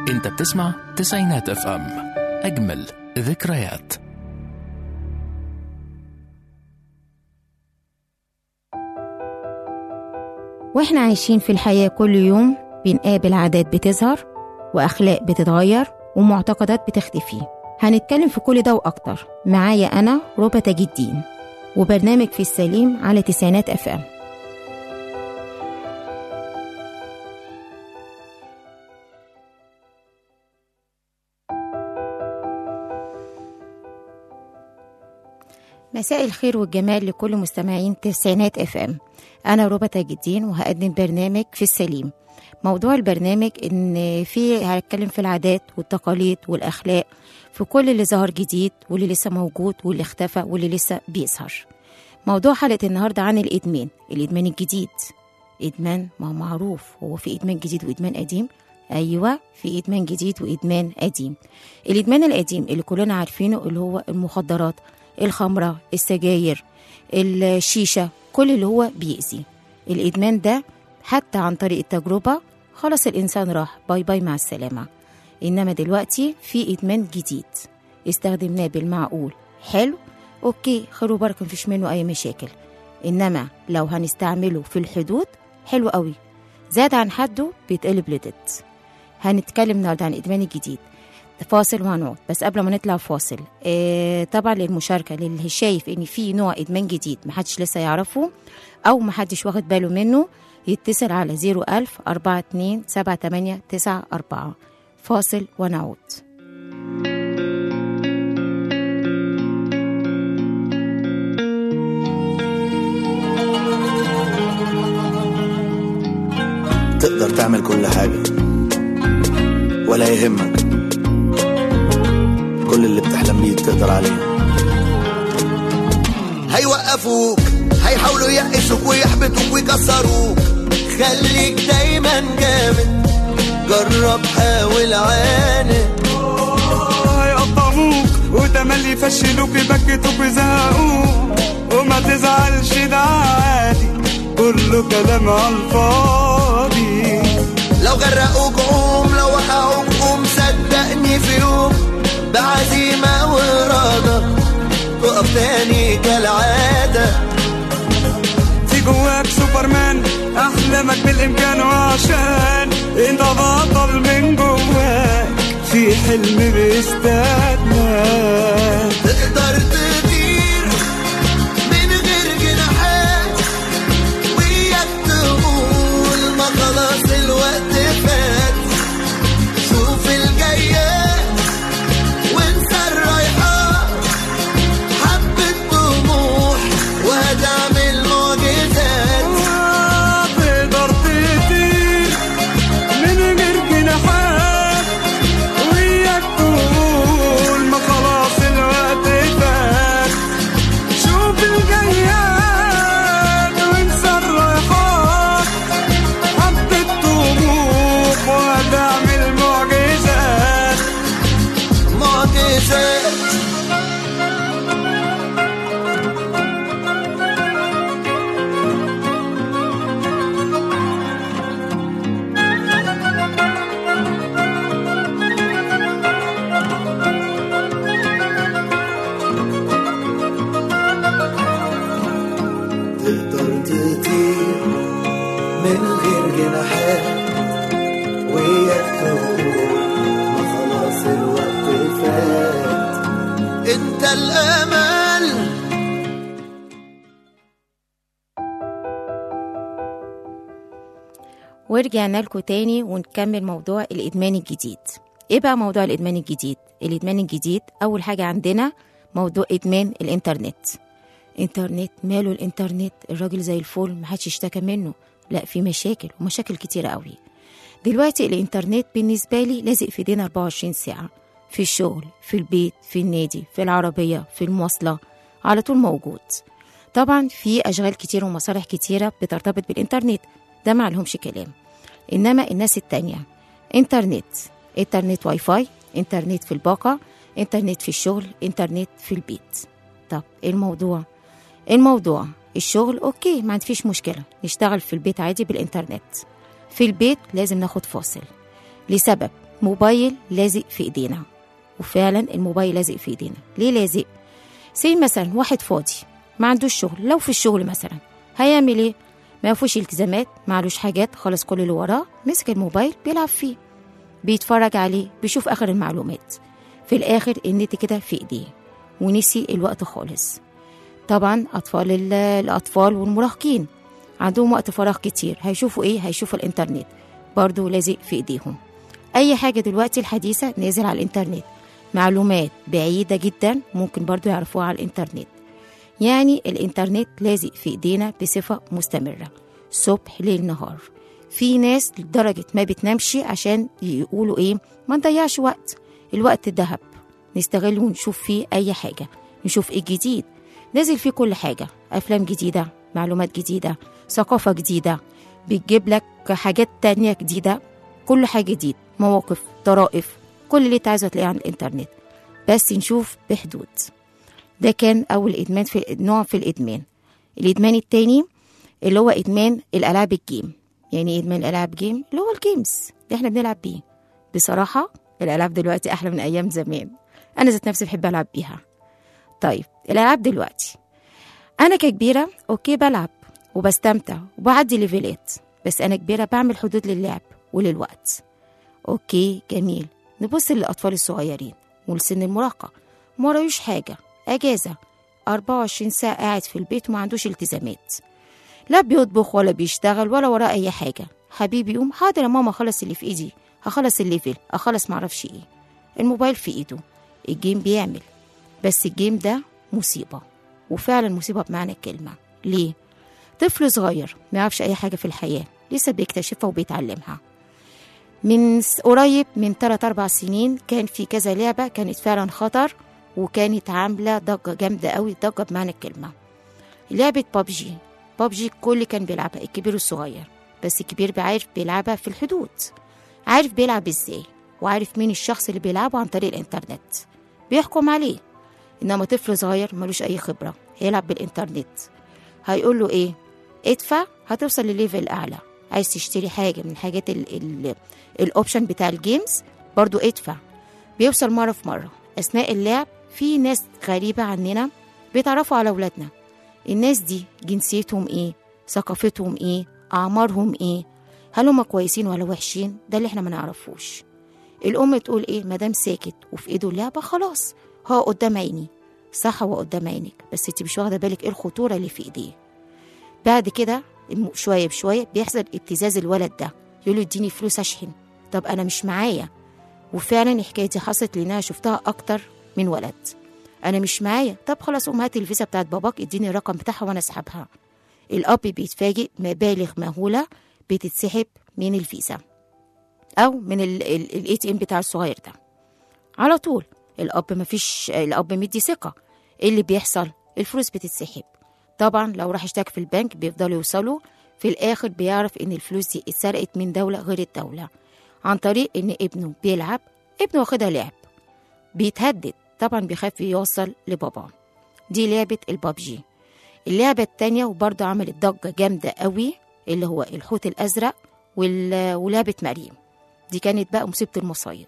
انت بتسمع تسعينات اف ام اجمل ذكريات واحنا عايشين في الحياة كل يوم بنقابل عادات بتظهر وأخلاق بتتغير ومعتقدات بتختفي هنتكلم في كل ده وأكتر معايا أنا ربى تاج الدين وبرنامج في السليم على تسعينات اف ام مساء الخير والجمال لكل مستمعين تسعينات اف ام انا ربى تاج الدين وهقدم برنامج في السليم موضوع البرنامج ان في هنتكلم في العادات والتقاليد والاخلاق في كل اللي ظهر جديد واللي لسه موجود واللي اختفى واللي لسه بيظهر موضوع حلقه النهارده عن الادمان الادمان الجديد ادمان ما هو معروف هو في ادمان جديد وادمان قديم ايوه في ادمان جديد وادمان قديم الادمان القديم اللي كلنا عارفينه اللي هو المخدرات الخمره السجاير الشيشه كل اللي هو بيأذي الادمان ده حتى عن طريق التجربه خلاص الانسان راح باي باي مع السلامه انما دلوقتي في ادمان جديد استخدمناه بالمعقول حلو اوكي خير وبركه مفيش منه اي مشاكل انما لو هنستعمله في الحدود حلو قوي زاد عن حده بيتقلب لضد هنتكلم النهارده عن الادمان الجديد فاصل وهنقعد بس قبل ما نطلع فاصل آه طبعا للمشاركه للي شايف ان في نوع ادمان جديد محدش لسه يعرفه او محدش واخد باله منه يتصل على 01000 42 78 94 فاصل ونعود تقدر تعمل كل حاجة ولا يهمك كل اللي بتحلم بيه تقدر عليه هيوقفوك هيحاولوا يقشوك ويحبطوك ويكسروك خليك دايما جامد جرب حاول عاند هيقطعوك وتملي يفشلوك يبكتوك ويزهقوك وما تزعلش ده عادي كله كلام على الفاضي لو غرقوك قوم لو وقعوك قوم صدقني في يوم بعزيمة وإرادة تقف تاني كالعادة في جواك سوبرمان احلامك بالامكان وعشان انت بطل من جواك في حلم بيستناك تقدر تطير من غير جناحات وياك تقول ما خلاص الوقت فات شوف الجايات وانسى الرايحات حبة طموح وهتعمل معجزات تقدر تطير من غير جناحات وياك تقول ما خلاص الوقت فات شوف الجياد وانسى الرايحات حبة طموح وهتعمل معجزات معجزات تقدر تطير من غير جناحات وياك تقول ما خلاص الوقت فات انت الامل ورجعنا لكم تاني ونكمل موضوع الإدمان الجديد إيه بقى موضوع الإدمان الجديد؟ الإدمان الجديد أول حاجة عندنا موضوع إدمان الإنترنت إنترنت ماله الإنترنت الراجل زي الفل محدش اشتكى منه لا في مشاكل ومشاكل كتيرة قوي دلوقتي الإنترنت بالنسبة لي لازق في ايدينا 24 ساعة في الشغل في البيت في النادي في العربية في المواصلة على طول موجود طبعا في أشغال كتير ومصالح كتيرة بترتبط بالإنترنت ده معلهمش كلام إنما الناس التانية إنترنت إنترنت واي فاي إنترنت في الباقة إنترنت في الشغل إنترنت في البيت طب إيه الموضوع الموضوع الشغل أوكي ما عندفيش مشكلة نشتغل في البيت عادي بالإنترنت في البيت لازم ناخد فاصل لسبب موبايل لازق في ايدينا وفعلا الموبايل لازق في ايدينا ليه لازق سي مثلا واحد فاضي ما عندوش شغل لو في الشغل مثلا هيعمل ايه ما فيهوش التزامات معلوش حاجات خلص كل اللي وراه مسك الموبايل بيلعب فيه بيتفرج عليه بيشوف اخر المعلومات في الاخر النت كده في ايديه ونسي الوقت خالص طبعا اطفال ال- الاطفال والمراهقين عندهم وقت فراغ كتير هيشوفوا ايه هيشوفوا الانترنت برضو لازق في ايديهم اي حاجه دلوقتي الحديثه نازل على الانترنت معلومات بعيده جدا ممكن برضو يعرفوها على الانترنت يعني الانترنت لازق في ايدينا بصفه مستمره صبح ليل نهار في ناس لدرجه ما بتنامش عشان يقولوا ايه ما نضيعش وقت الوقت ذهب نستغله ونشوف فيه اي حاجه نشوف ايه جديد نازل فيه كل حاجه افلام جديده معلومات جديده ثقافه جديده بتجيب لك حاجات تانية جديده كل حاجه جديد مواقف طرائف كل اللي انت عايزه تلاقيه على الانترنت بس نشوف بحدود ده كان اول ادمان في نوع في الادمان الادمان التاني اللي هو ادمان الالعاب الجيم يعني ايه ادمان الالعاب جيم اللي هو الجيمز اللي احنا بنلعب بيه بصراحه الالعاب دلوقتي احلى من ايام زمان انا ذات نفسي بحب العب بيها طيب الالعاب دلوقتي انا ككبيره اوكي بلعب وبستمتع وبعدي ليفلات بس انا كبيره بعمل حدود للعب وللوقت اوكي جميل نبص للاطفال الصغيرين ولسن المراهقه ما ورايوش حاجه اجازه 24 ساعه قاعد في البيت وما عندوش التزامات لا بيطبخ ولا بيشتغل ولا وراه اي حاجه حبيبي يقوم حاضر يا ماما خلص اللي في ايدي هخلص الليفل اخلص معرفش ايه الموبايل في ايده الجيم بيعمل بس الجيم ده مصيبه وفعلا مصيبه بمعنى الكلمه ليه طفل صغير ما يعرفش اي حاجه في الحياه لسه بيكتشفها وبيتعلمها من س- قريب من 3 4 سنين كان في كذا لعبه كانت فعلا خطر وكانت عامله ضجه جامده قوي ضجه بمعنى الكلمه لعبه بابجي بابجي الكل كان بيلعبها الكبير والصغير بس الكبير بيعرف بيلعبها في الحدود عارف بيلعب ازاي وعارف مين الشخص اللي بيلعبه عن طريق الانترنت بيحكم عليه انما طفل صغير ملوش اي خبره هيلعب بالانترنت هيقول له ايه ادفع هتوصل لليفل اعلى عايز تشتري حاجه من حاجات ال- ال- الاوبشن بتاع الجيمز برضو ادفع بيوصل مره في مره اثناء اللعب في ناس غريبه عننا بيتعرفوا على اولادنا الناس دي جنسيتهم ايه ثقافتهم ايه اعمارهم ايه هل هم كويسين ولا وحشين ده اللي احنا ما نعرفوش الام تقول ايه مادام ساكت وفي ايده اللعبه خلاص هو قدام عيني صح هو قدام عينك بس انت مش واخده بالك ايه الخطوره اللي في ايديه بعد كده الم- شويه بشويه بيحصل ابتزاز الولد ده يقول له اديني فلوس اشحن طب انا مش معايا وفعلا الحكايه دي حصلت لانها شفتها اكتر من ولد انا مش معايا طب خلاص قوم هات الفيزا بتاعت باباك اديني الرقم بتاعها وانا اسحبها الاب بيتفاجئ مبالغ مهوله بتتسحب من الفيزا او من الاي تي ام بتاع الصغير ده على طول الاب مفيش الاب مدي ثقه ايه اللي بيحصل الفلوس بتتسحب طبعا لو راح اشتكى في البنك بيفضلوا يوصلوا في الاخر بيعرف ان الفلوس دي اتسرقت من دوله غير الدوله عن طريق ان ابنه بيلعب ابنه واخدها لعب بيتهدد طبعا بيخاف يوصل لباباه دي لعبة البابجي اللعبة التانية وبرضه عملت ضجة جامدة قوي اللي هو الحوت الأزرق وال- ولعبة مريم دي كانت بقى مصيبة المصايب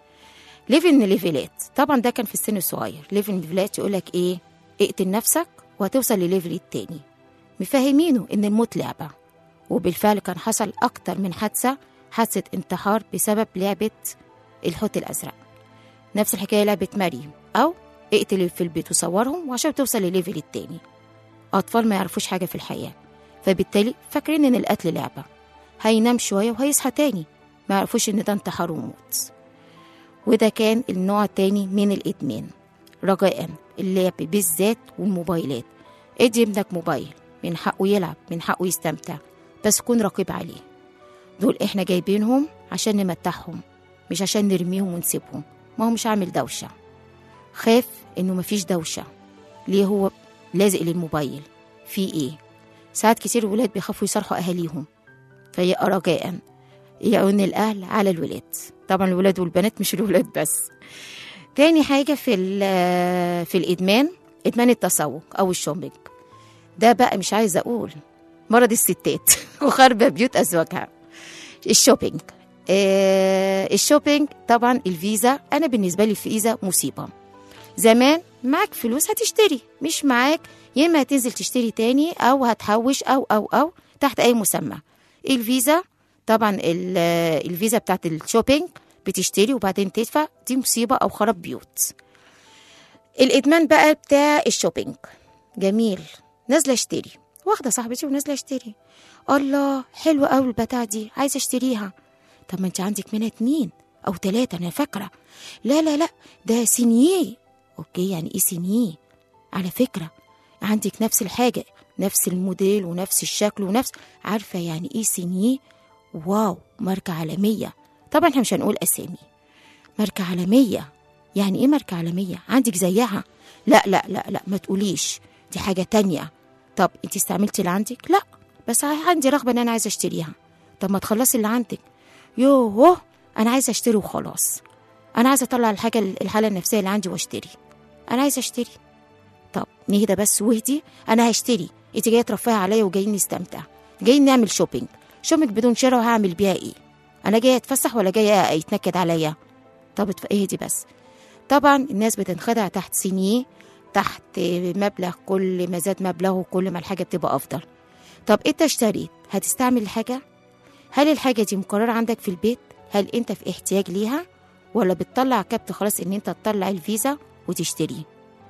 ليفل ليفلات طبعا ده كان في السن الصغير ليفل ليفلات يقولك ايه اقتل نفسك وهتوصل لليفل التاني مفهمينه ان الموت لعبة وبالفعل كان حصل أكتر من حادثة حادثة انتحار بسبب لعبة الحوت الأزرق نفس الحكاية لعبة مريم أو اقتل في البيت وصورهم وعشان توصل لليفل التاني أطفال ما يعرفوش حاجة في الحياة فبالتالي فاكرين إن القتل لعبة هينام شوية وهيصحى تاني ما يعرفوش إن ده انتحار وموت وده كان النوع التاني من الإدمان رجاء اللعب بالذات والموبايلات ادي ابنك موبايل من حقه يلعب من حقه يستمتع بس كون رقيب عليه دول احنا جايبينهم عشان نمتعهم مش عشان نرميهم ونسيبهم ما هو مش عامل دوشة خاف انه مفيش دوشة ليه هو لازق للموبايل في ايه ساعات كتير الولاد بيخافوا يصرحوا اهاليهم فيبقى رجاء يعون الاهل على الولاد طبعا الولاد والبنات مش الولاد بس تاني حاجة في ال- في الإدمان إدمان التسوق أو الشوبينج ده بقى مش عايزة أقول مرض الستات وخرب بيوت أزواجها الشوبينج آه الشوبينج طبعا الفيزا انا بالنسبه لي الفيزا مصيبه زمان معاك فلوس هتشتري مش معاك يا اما هتنزل تشتري تاني او هتحوش او او او تحت اي مسمى الفيزا طبعا ال- الفيزا بتاعت الشوبينج بتشتري وبعدين تدفع دي مصيبه او خراب بيوت الادمان بقى بتاع الشوبينج جميل نازله اشتري واخده صاحبتي ونازله اشتري الله حلوه قوي البتاع دي عايزه اشتريها طب ما انت عندك منها اتنين او تلاته انا فاكره لا لا لا ده سينيه اوكي يعني ايه سينيه على فكره عندك نفس الحاجه نفس الموديل ونفس الشكل ونفس عارفه يعني ايه سينيه واو ماركه عالميه طبعا احنا مش هنقول اسامي ماركه عالميه يعني ايه ماركه عالميه عندك زيها لا لا لا لا ما تقوليش دي حاجه تانية طب انت استعملتي اللي عندك لا بس عندي رغبه ان انا عايزه اشتريها طب ما تخلصي اللي عندك يوه انا عايزه اشتري وخلاص انا عايزه اطلع الحاجه الحاله النفسيه اللي عندي واشتري انا عايزه اشتري طب نهدى بس واهدي انا هشتري انت جايه ترفهي عليا وجايين نستمتع جايين نعمل شوبينج شوبينج بدون شراء وهعمل بيها ايه انا جايه اتفسح ولا جايه يتنكد عليا طب اتف- اهدي بس طبعا الناس بتنخدع تحت سينيه تحت مبلغ كل ما زاد مبلغه كل ما الحاجه بتبقى افضل طب انت اشتريت هتستعمل الحاجه هل الحاجه دي مقرره عندك في البيت هل انت في احتياج ليها ولا بتطلع كبت خلاص ان انت تطلع الفيزا وتشتري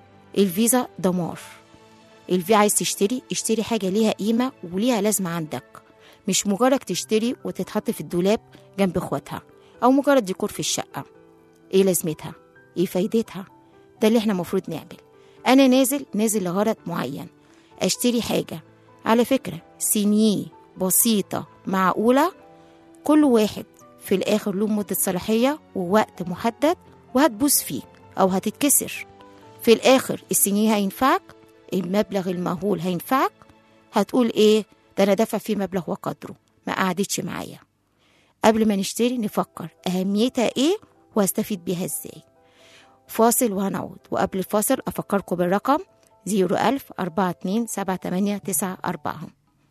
الفيزا دمار الفي عايز تشتري اشتري حاجه ليها قيمه وليها لازمه عندك مش مجرد تشتري وتتحط في الدولاب جنب اخواتها او مجرد ديكور في الشقه ايه لازمتها ايه فايدتها ده اللي احنا المفروض نعمل انا نازل نازل لغرض معين اشتري حاجه على فكره سينيه بسيطه معقوله كل واحد في الاخر له مده صلاحيه ووقت محدد وهتبوظ فيه او هتتكسر في الاخر السنين هينفعك المبلغ المهول هينفعك هتقول ايه ده انا دافع فيه مبلغ وقدره ما قعدتش معايا قبل ما نشتري نفكر اهميتها ايه وهستفيد بيها ازاي فاصل وهنعود وقبل الفاصل افكركم بالرقم 01000 42 78 94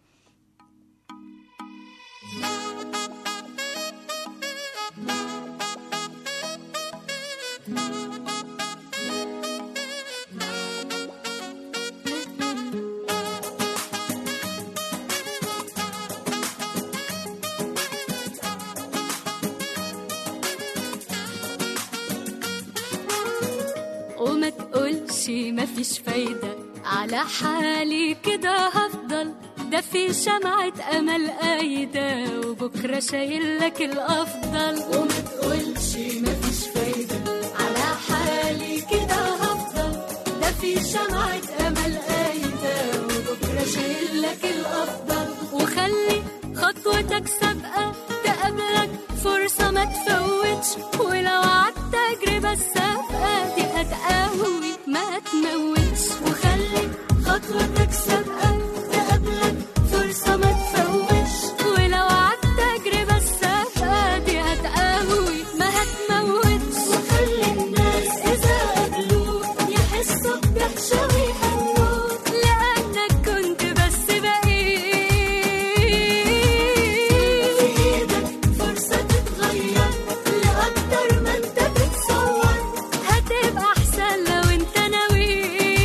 وما تقولش مفيش فايدة على حالي كده هفضل ده في شمعة أمل قايدة وبكرة شايل لك الأفضل وما تقولش مفيش فايدة على حالي كده هفضل ده في شمعة أمل قايدة وبكرة شايل لك الأفضل وخلي خطوتك سابقة تقابلك فرصة ما تفوتش ولو عدت تجربة السابقة دي هتقوي ما تموتش وخلي خطوتك سابقة تقابلك فرصة ما تفوتش ولو عدت تجربة السابقة دي هتقوي ما هتموتش وخلي الناس إذا قابلوك يحسوا بدهشة ويهنوك لأنك كنت بس بقيت في إيدك فرصة تتغير لأكتر ما أنت بتصور هتبقى أحسن لو أنت ناوي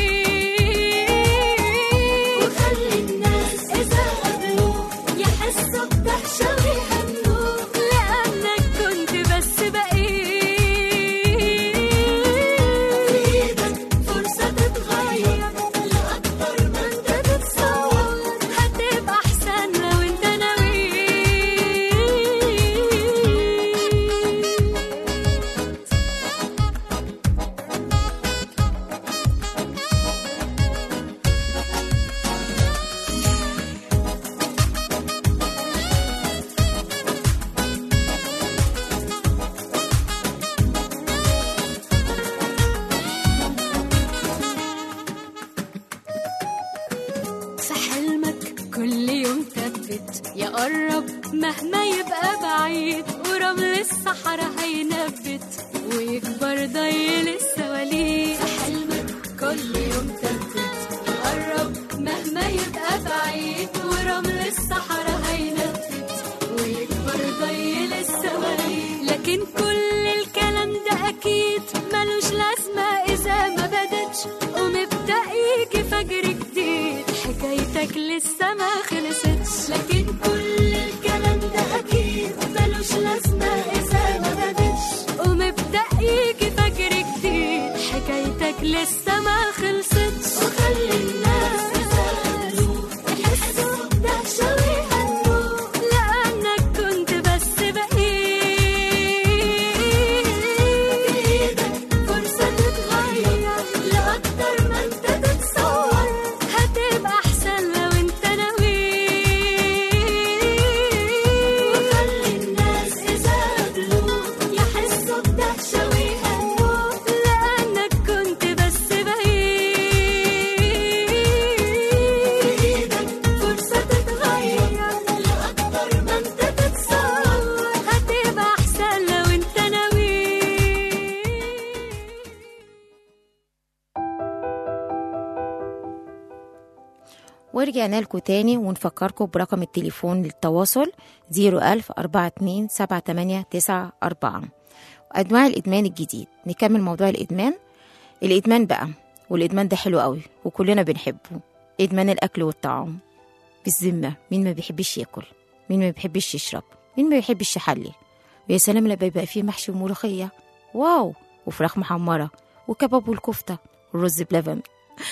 وخلي الناس إذا قابلوك يحسوا بدهشة ويهنوك لأنك كنت بس بقيت في إيدك فرصة تتغير لأكتر ما أنت تتصور هتبقى أحسن لو أنت ناوي في حلمك كل يوم ثبت يا قرب مهما يبقى بعيد ورمل الصحراء هينبت ويكبر ضيل السواليف في حلمك كل يوم ثبت يا قرب مهما يبقى بعيد ورمل الصحراء هينبت ويكبر ضيل السواليف لكن كل الكلام ده اكيد ملوش لازمه اذا ما بدتش ومبدا يجي فجر جديد حكايتك لسه ما خلصتش لكن كل الكلام ده اكيد ملوش لازمه اذا ما بدتش ومبدا يجي فجر جديد حكايتك لسه ما خلصتش وخلي الناس يسألوا يحسوا بدهشة ويهنوا لأنك كنت بس بإيدك فرصة تتغير لأكتر ما أنت تتصور هتبقى أحسن لو أنت ناوي وخلي الناس إذا قابلوك يحسوا بدهشة ويهنوا لأنك كنت بس بإيدك فرصة تتغير لأكتر ما أنت تتصور هتبقى أحسن لو أنت ناوي ورجعنا لكم تاني ونفكركم برقم التليفون للتواصل 01000 42 7894 أنواع الإدمان الجديد نكمل موضوع الإدمان الإدمان بقى والإدمان ده حلو قوي وكلنا بنحبه إدمان الأكل والطعام بالذمة مين ما بيحبش ياكل مين ما بيحبش يشرب مين ما بيحبش يحلي ويا سلام لما يبقى فيه محشي وملوخية واو وفراخ محمرة وكباب والكفتة والرز بلبن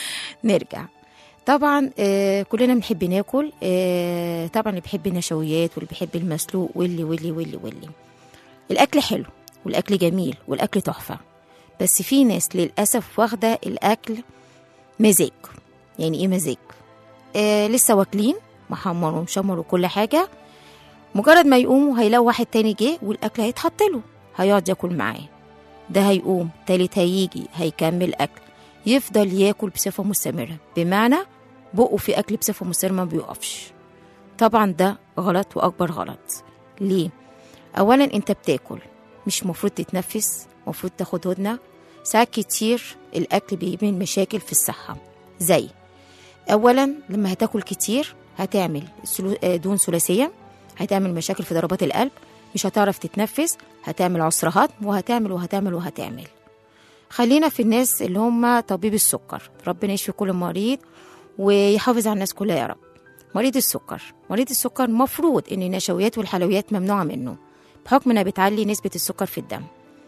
نرجع طبعا آه كلنا بنحب ناكل آه طبعا اللي بيحب النشويات واللي بيحب المسلوق واللي واللي واللي واللي الاكل حلو والاكل جميل والاكل تحفه بس في ناس للاسف واخده الاكل مزاج يعني ايه مزاج آه لسه واكلين محمر ومشمر وكل حاجه مجرد ما يقوموا هيلاقوا واحد تاني جه والاكل هيتحط له هيقعد ياكل معاه ده هيقوم تالت هيجي هيكمل اكل يفضل ياكل بصفه مستمره بمعنى بقه في اكل بصفه مستمره ما بيوقفش طبعا ده غلط واكبر غلط ليه اولا انت بتاكل مش مفروض تتنفس مفروض تاخد هدنه ساعات كتير الاكل بيعمل مشاكل في الصحه زي اولا لما هتاكل كتير هتعمل سلو- آه، دهون ثلاثيه هتعمل مشاكل في ضربات القلب مش هتعرف تتنفس هتعمل عسر هضم وهتعمل وهتعمل وهتعمل خلينا في الناس اللي هم طبيب السكر ربنا يشفي كل مريض ويحافظ على الناس كلها يا رب مريض السكر مريض السكر مفروض ان النشويات والحلويات ممنوعه منه بحكم انها بتعلي نسبه السكر في الدم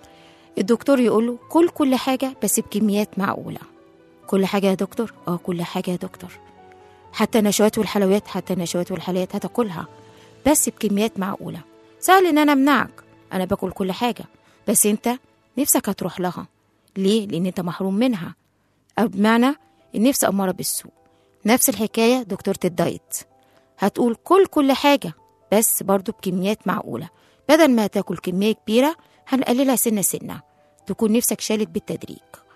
الدكتور يقول له كل كل حاجه بس بكميات معقوله كل حاجه يا دكتور اه كل حاجه يا دكتور حتى النشويات والحلويات حتى النشويات والحلويات هتاكلها بس بكميات معقوله سهل ان انا امنعك انا باكل كل حاجه بس انت نفسك هتروح لها ليه لان انت محروم منها او بمعنى النفس اماره بالسوء نفس الحكايه دكتوره الدايت هتقول كل كل حاجه بس برضو بكميات معقوله بدل ما تاكل كميه كبيره هنقللها سنه سنه تكون نفسك شالت بالتدريج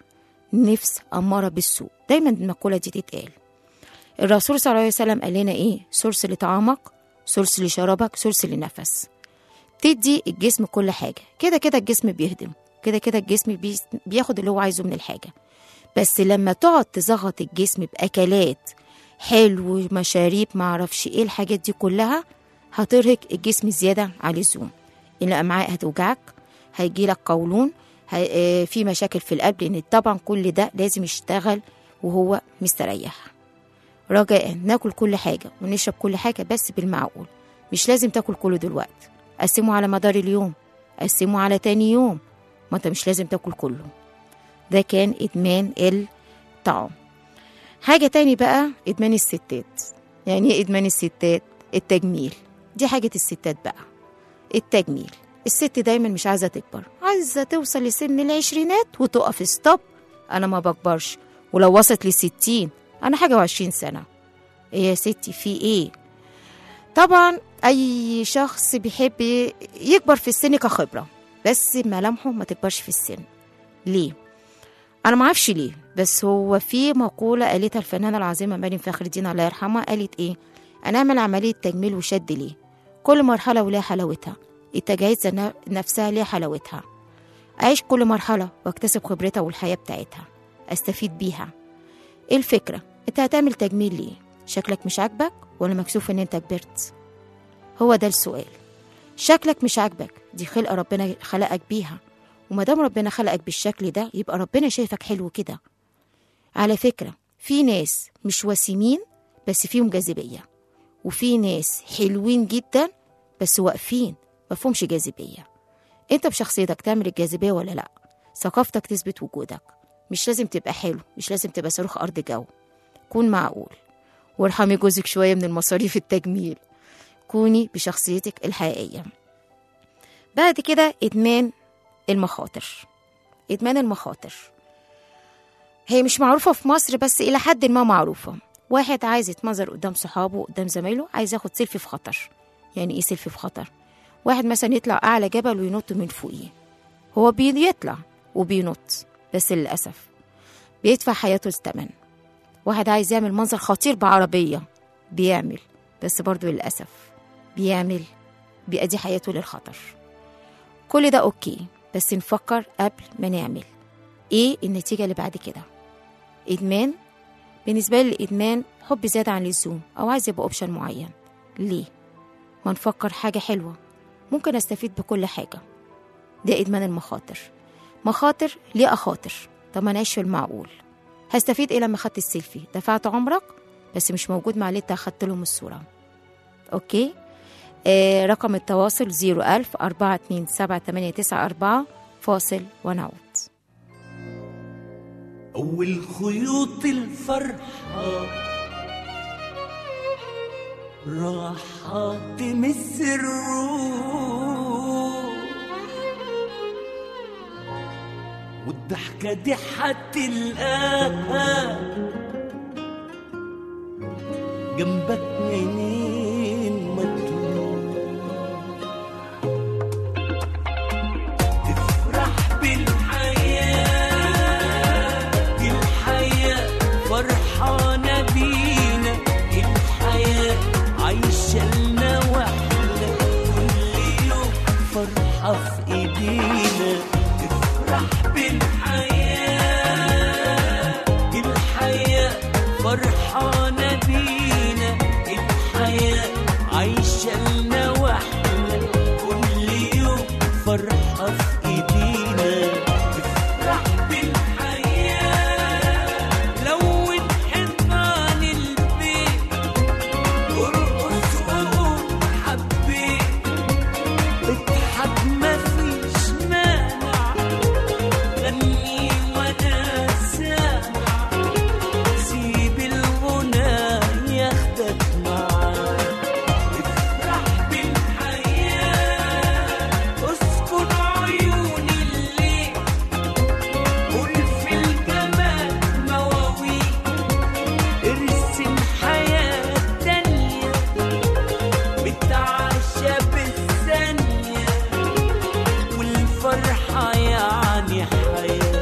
نفس اماره بالسوء دايما المقوله دي تتقال الرسول صلى الله عليه وسلم قال لنا ايه سرس لطعامك سرس لشرابك سرس لنفس تدي الجسم كل حاجه كده كده الجسم بيهضم كده كده الجسم بي- بياخد اللي هو عايزه من الحاجه بس لما تقعد تزغط الجسم باكلات حلو مشاريب معرفش ايه الحاجات دي كلها هترهق الجسم زياده عن اللزوم الامعاء هتوجعك هيجيلك قولون هي... آه، في مشاكل في القلب لان طبعا كل ده لازم يشتغل وهو مستريح رجاء ناكل كل حاجه ونشرب كل حاجه بس بالمعقول مش لازم تاكل كله دلوقتي قسمه على مدار اليوم قسمه على تاني يوم ما انت مش لازم تاكل كله ده كان ادمان الطعام حاجة تاني بقى ادمان الستات يعني ايه ادمان الستات التجميل دي حاجة الستات بقى التجميل الست دايما مش عايزة تكبر عايزة توصل لسن العشرينات وتقف ستوب انا ما بكبرش ولو وصلت لستين انا حاجة وعشرين سنة ايه يا ستي في ايه طبعا اي شخص بيحب يكبر في السن كخبرة بس ملامحه ما تكبرش في السن ليه انا ما اعرفش ليه بس هو في مقوله قالتها الفنانه العظيمه مريم فخر الدين الله يرحمها قالت ايه انا اعمل عمليه تجميل وشد ليه كل مرحله ولها حلاوتها التجهيز ذات نفسها ليها حلاوتها اعيش كل مرحله واكتسب خبرتها والحياه بتاعتها استفيد بيها ايه الفكره انت هتعمل تجميل ليه شكلك مش عاجبك ولا مكسوف ان انت كبرت هو ده السؤال شكلك مش عاجبك دي خلقة ربنا خلقك بيها وما دام ربنا خلقك بالشكل ده يبقى ربنا شايفك حلو كده على فكرة في ناس مش وسيمين بس فيهم جاذبية وفي ناس حلوين جدا بس واقفين مفهومش جاذبية انت بشخصيتك تعمل الجاذبية ولا لا ثقافتك تثبت وجودك مش لازم تبقى حلو مش لازم تبقى صاروخ أرض جو كون معقول وارحمي جوزك شوية من المصاريف التجميل كوني بشخصيتك الحقيقية بعد كده إدمان المخاطر إدمان المخاطر هي مش معروفة في مصر بس إلى حد ما معروفة واحد عايز يتمنظر قدام صحابه قدام زمايله عايز ياخد سيلفي في خطر يعني إيه سيلفي في خطر واحد مثلا يطلع أعلى جبل وينط من فوقيه هو بيطلع وبينط بس للأسف بيدفع حياته الثمن واحد عايز يعمل منظر خطير بعربية بيعمل بس برضه للأسف بيعمل بيأدي حياته للخطر كل ده أوكي بس نفكر قبل ما نعمل إيه النتيجة اللي بعد كده إدمان بالنسبة لي الإدمان حب زيادة عن اللزوم أو عايز يبقى أوبشن معين ليه؟ ما نفكر حاجة حلوة ممكن أستفيد بكل حاجة ده إدمان المخاطر مخاطر ليه أخاطر طب ما نعيش في المعقول هستفيد إيه لما خدت السيلفي دفعت عمرك بس مش موجود مع اللي انت أخدت لهم الصورة أوكي آه رقم التواصل 01000 427 فاصل ونعود أول خيوط الفرحة راحة تمس الروح والضحكة دي هتلقاها جنبك منين ما تروح تفرح بالحياة الحياة فرحانة بينا الحياة عايشة لنا واحنا كل يوم فرحة في ايدينا تفرح بالحياة الحياة فرحانة بينا الحياة عايشة لنا واحنا كل يوم فرحة في ايدينا تفرح بالحياة لون حيطان البيت ارقص وقول حبيت اضحك مفيش مانع غني وانا سامع سيب الغنى ياخدك معاه افرح بالحياة اسكن عيون الليل قول في الجمال مواويل ارسم حياة تانية بتعشى بالثانية والفرحة يعني حياة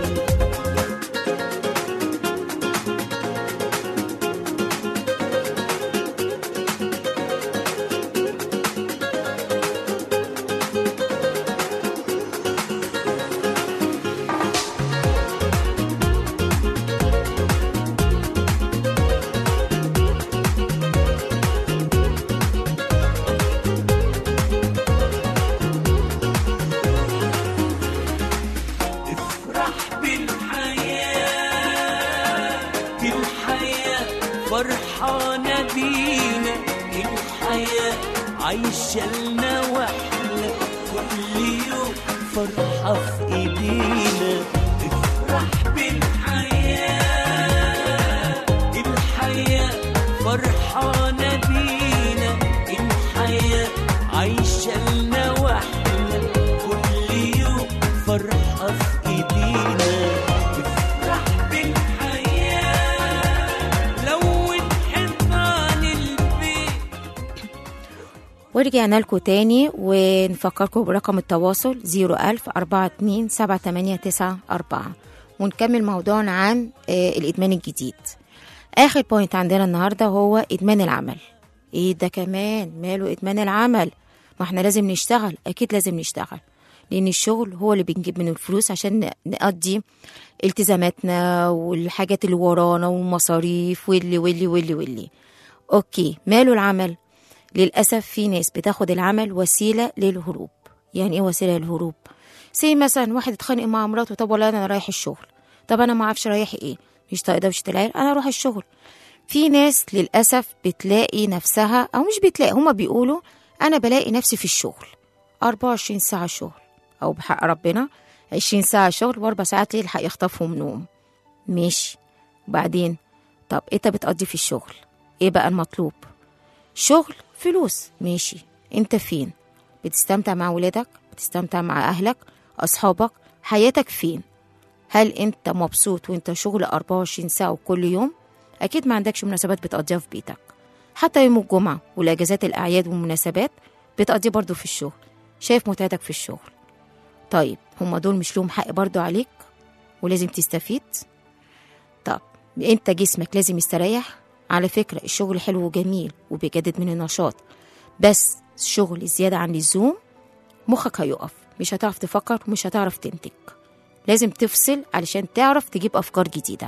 افرح بالحياة الحياة فرحانة بينا الحياة عايشة لنا واحنا كل يوم فرحة في ايدينا افرح بالحياة الحياة فرحانة بينا الحياة عايشة لنا واحنا كل يوم فرحة في ايدينا افرح بالحياة لون حيطان البيت ورجعنا لكم تاني ونفكركم برقم التواصل 01000 427 ونكمل موضوعنا عن آه، الإدمان الجديد آخر بوينت عندنا النهاردة هو إدمان العمل إيه ده كمان ماله إدمان العمل ما احنا لازم نشتغل أكيد لازم نشتغل لأن الشغل هو اللي بنجيب منه الفلوس عشان ن- نقضي التزاماتنا والحاجات اللي ورانا والمصاريف واللي واللي واللي واللي أوكي ماله العمل للأسف في ناس بتاخد العمل وسيلة للهروب يعني ايه وسيلة للهروب زي مثلا واحد اتخانق مع مراته طب والله انا رايح الشغل طب انا ما اعرفش رايح ايه مش طايق دوشه العيال انا اروح الشغل في ناس للاسف بتلاقي نفسها او مش بتلاقي هما بيقولوا انا بلاقي نفسي في الشغل 24 ساعه شغل او بحق ربنا 20 ساعه شغل واربع ساعات يلحق يخطفهم نوم ماشي وبعدين طب انت بتقضي في الشغل ايه بقى المطلوب شغل فلوس ماشي انت فين بتستمتع مع ولادك بتستمتع مع اهلك اصحابك حياتك فين هل انت مبسوط وانت شغل 24 ساعه وكل يوم اكيد ما عندكش مناسبات بتقضيها في بيتك حتى يوم الجمعه والاجازات الاعياد والمناسبات بتقضي برضو في الشغل شايف متعتك في الشغل طيب هما دول مش لهم حق برضو عليك ولازم تستفيد طب انت جسمك لازم يستريح على فكرة الشغل حلو وجميل وبيجدد من النشاط بس الشغل زيادة عن اللزوم مخك هيقف مش هتعرف تفكر ومش هتعرف تنتج لازم تفصل علشان تعرف تجيب أفكار جديدة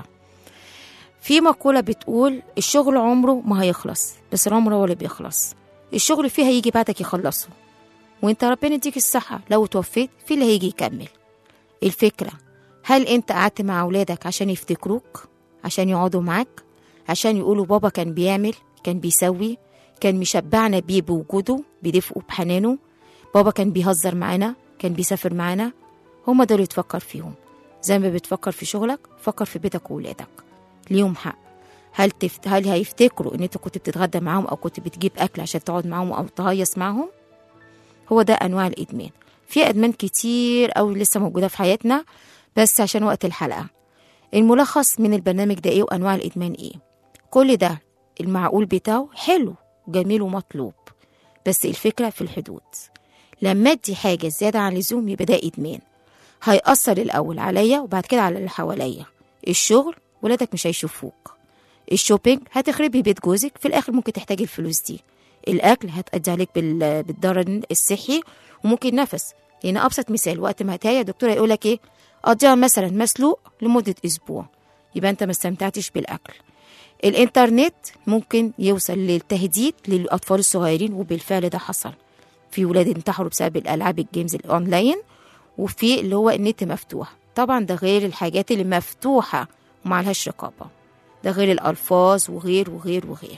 في مقولة بتقول الشغل عمره ما هيخلص بس العمر هو اللي بيخلص الشغل فيه هيجي بعدك يخلصه وانت ربنا يديك الصحة لو توفيت في اللي هيجي يكمل الفكرة هل انت قعدت مع أولادك عشان يفتكروك عشان يقعدوا معاك عشان يقولوا بابا كان بيعمل كان بيسوي كان مشبعنا بيه بوجوده بدفئه بحنانه بابا كان بيهزر معانا كان بيسافر معانا هما دول اللي تفكر فيهم زي ما بتفكر في شغلك فكر في بيتك وولادك ليهم حق هل تفت... هل هيفتكروا ان انت كنت بتتغدى معاهم او كنت بتجيب اكل عشان تقعد معاهم او تهيص معاهم هو ده انواع الادمان في ادمان كتير قوي لسه موجوده في حياتنا بس عشان وقت الحلقه الملخص من البرنامج ده ايه وانواع الادمان ايه كل ده المعقول بتاعه حلو جميل ومطلوب بس الفكره في الحدود لما ادي حاجه زياده عن اللزوم يبقى ده ادمان هيأثر الاول عليا وبعد كده على اللي حواليا الشغل ولادك مش هيشوفوك الشوبينج هتخربي بيت جوزك في الاخر ممكن تحتاجي الفلوس دي الاكل هتأدي عليك بال- بالضرر الصحي وممكن نفس لان ابسط مثال وقت ما هتايا دكتوره يقول لك ايه قضيها مثلا مسلوق لمده اسبوع يبقى انت ما استمتعتش بالاكل الانترنت ممكن يوصل للتهديد للاطفال الصغيرين وبالفعل ده حصل في ولاد انتحروا بسبب الالعاب الجيمز الاونلاين وفي اللي هو النت مفتوح طبعا ده غير الحاجات اللي مفتوحه ومعلهاش رقابه ده غير الالفاظ وغير وغير وغير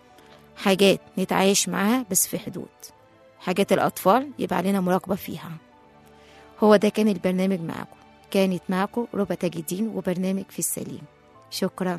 حاجات نتعايش معاها بس في حدود حاجات الأطفال يبقى علينا مراقبة فيها هو ده كان البرنامج معاكم كانت معاكم ربى تاج الدين وبرنامج في السليم شكرا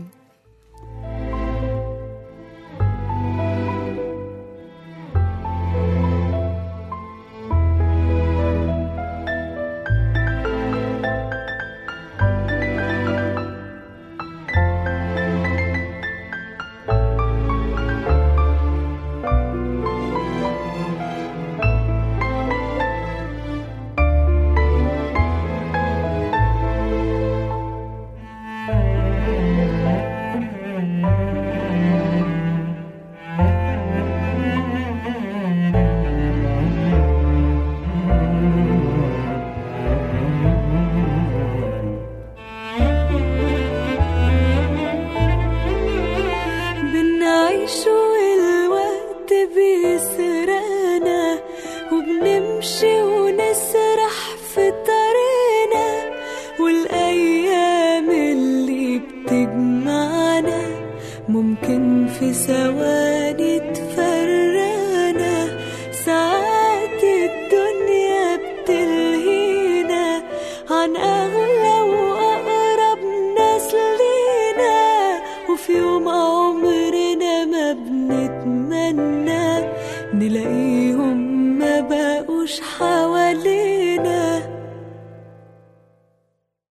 بنعيش والوقت بيسرقنا وبنمشي ونسرح في طريقنا والأيام اللي بتجمعنا ممكن في ثواني تفرقنا ساعات الدنيا بتلهينا عن أغلى وأقرب ناس لينا وفي يوم عمرنا ما بنتمنى نلاقيهم ما بقوش حاجة